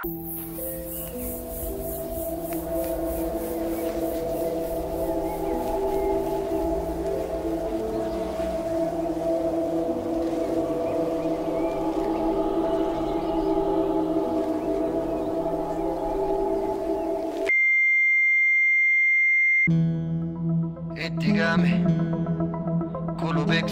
اتجامي كله بيكس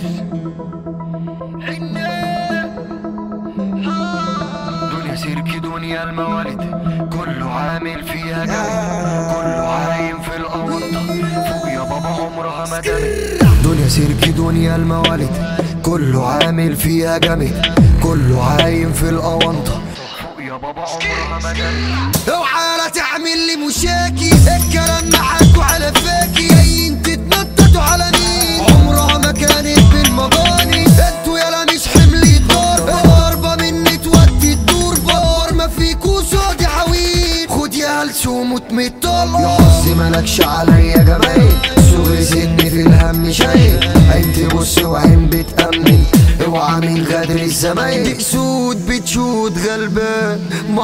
دنيا سيرك دنيا الموالد كله عامل فيها جامد كله عايم في الأونطة فوق يا بابا عمرها ما دامت دنيا سيرك دنيا الموالد كله عامل فيها جامد كله عايم في الأونطة فوق يا بابا عمرها ما دامت اوعى لا تعمل لي مشاكي الكلام معاكوا على فاكي جايين تتنططوا على مين عمرها ما كانت بالمضاني انتوا يالا مش حملي ضربة ضربة مني تودي الدور بار ما فيكوا صوت حويل خد يا هلسوم وتمطلع يا حظي ملكش عليا جمايل صغري سني في الهم شايل عين تبص وعين بتأمن اوعى من غدر الزمايل سود بتشود غلبان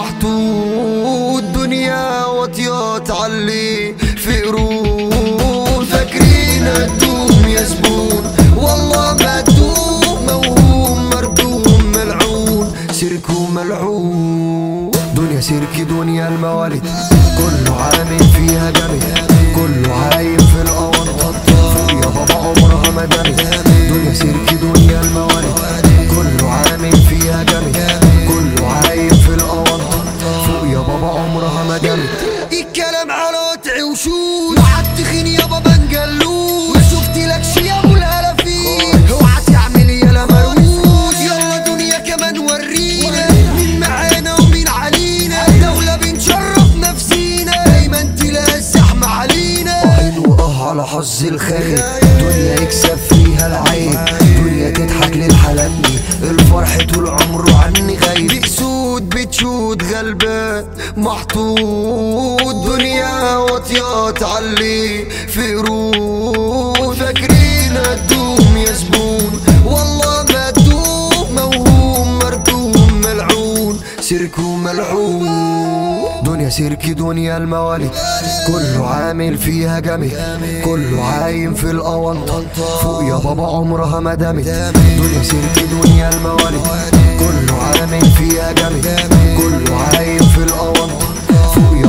محطوط دنيا واطيات علي في قرون فاكرين هتدوم يا زبون والله ما تدوم موهوم مردوم ملعون سيركو ملعون دنيا سيركي دنيا الموالد كله عامل فيها جامد كله عايم في الأونطة فوق يا بابا عمرها ما دامت دنيا سيركي دنيا الموالد كله عامل فيها جامد كله عايم في الأونطة فوق يا بابا عمرها ما دامت الكلام على قطع وشوش وعالتخين يابا بنجلوش ما شفت لكش يا ابو الالافين اوعى تعمل يالا مروش يلا دنيا كمان ورينا مين معانا ومين علينا دولة بنشرف نفسينا دايما تلاقي الزحمة علينا عين واه على حظ الخايب دنيا يكسب فيها العيب دنيا تضحك للحلمي الفرح طول عمره عني غايب سود بتشود غلبان محطوط دنيا واطيات علي في قرون فاكرين هتدوم يا زبون والله ما تدوم موهوم مردوم ملعون سيركو ملعون دنيا سيركي دنيا الموالد كله عامل فيها جامد كله عايم في الأونطة فوق يا بابا عمرها ما دامت دنيا سيركي دنيا الموالد كله عامل فيها جامد كله عايم في الأونطة فوق يا